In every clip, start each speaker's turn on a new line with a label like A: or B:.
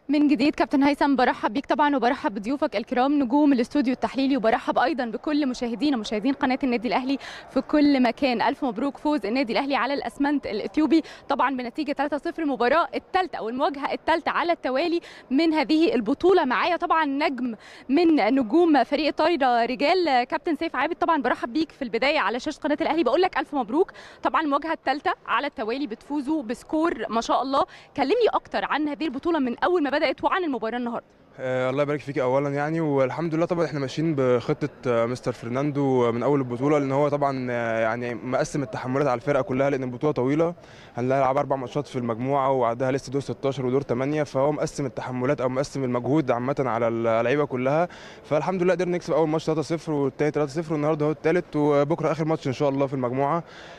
A: من جديد كابتن هيثم برحب بيك طبعا وبرحب بضيوفك الكرام نجوم الاستوديو التحليلي وبرحب ايضا بكل مشاهدينا مشاهدين قناه النادي الاهلي في كل مكان الف مبروك فوز النادي الاهلي على الاسمنت الاثيوبي طبعا بنتيجه 3-0 المباراه الثالثه او المواجهه الثالثه على التوالي من هذه البطوله معايا طبعا نجم من نجوم فريق الطايره رجال كابتن سيف عابد طبعا برحب بيك في البدايه على شاشه قناه الاهلي بقول لك الف مبروك طبعا المواجهه الثالثه على التوالي بتفوزوا بسكور ما شاء الله كلمني اكتر عن هذه البطوله من اول ما بدات وعن المباراه النهارده
B: آه الله يبارك فيك اولا يعني والحمد لله طبعا احنا ماشيين بخطه آه مستر فرناندو من اول البطوله لان هو طبعا آه يعني مقسم التحملات على الفرقه كلها لان البطوله طويله هنلعب اربع ماتشات في المجموعه وبعدها لسه دور 16 ودور 8 فهو مقسم التحملات او مقسم المجهود عامه على اللعيبه كلها فالحمد لله قدرنا نكسب اول ماتش 3-0 والثاني 3-0 والنهارده هو الثالث وبكره اخر ماتش ان شاء الله في المجموعه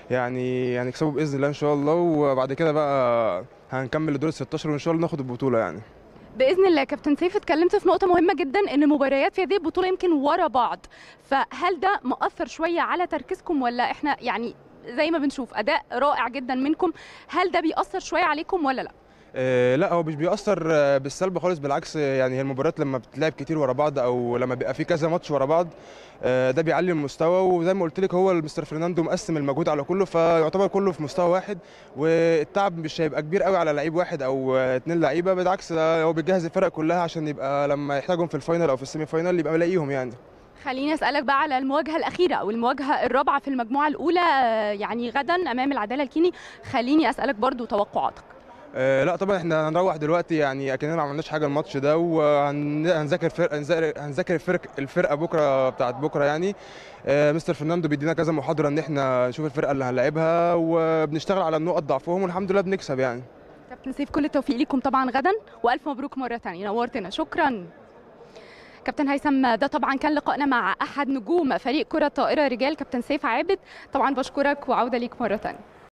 B: يعني هنكسبه يعني باذن الله ان شاء الله وبعد كده بقى هنكمل لدور 16 وان شاء الله ناخد البطوله يعني
A: باذن الله كابتن سيف اتكلمت في نقطه مهمه جدا ان المباريات في هذه البطوله يمكن ورا بعض فهل ده مؤثر شويه على تركيزكم ولا احنا يعني زي ما بنشوف اداء رائع جدا منكم هل ده بيأثر شويه عليكم ولا لا
B: آه لا هو مش بيأثر بالسلب خالص بالعكس يعني هي المباريات لما بتلعب كتير ورا بعض او لما بيبقى في كذا ماتش ورا بعض آه ده بيعلي المستوى وزي ما قلت لك هو المستر فرناندو مقسم المجهود على كله فيعتبر كله في مستوى واحد والتعب مش هيبقى كبير قوي على لعيب واحد او اثنين لعيبه بالعكس هو بيجهز الفرق كلها عشان يبقى لما يحتاجهم في الفاينل او في السيمي فاينل يبقى ملاقيهم يعني
A: خليني اسالك بقى على المواجهه الاخيره او المواجهه الرابعه في المجموعه الاولى يعني غدا امام العداله الكيني خليني اسالك برضو توقعاتك
B: آه لا طبعا احنا هنروح دلوقتي يعني اكننا ما عملناش حاجه الماتش ده وهنذاكر فرق هنذاكر الفرق الفرقه بكره بتاعت بكره يعني آه مستر فرناندو بيدينا كذا محاضره ان احنا نشوف الفرقه اللي هنلاعبها وبنشتغل على النقط ضعفهم والحمد لله بنكسب يعني
A: كابتن سيف كل التوفيق ليكم طبعا غدا والف مبروك مره ثانيه نورتنا شكرا كابتن هيثم ده طبعا كان لقائنا مع احد نجوم فريق كره طائره رجال كابتن سيف عابد طبعا بشكرك وعوده ليك مره ثانيه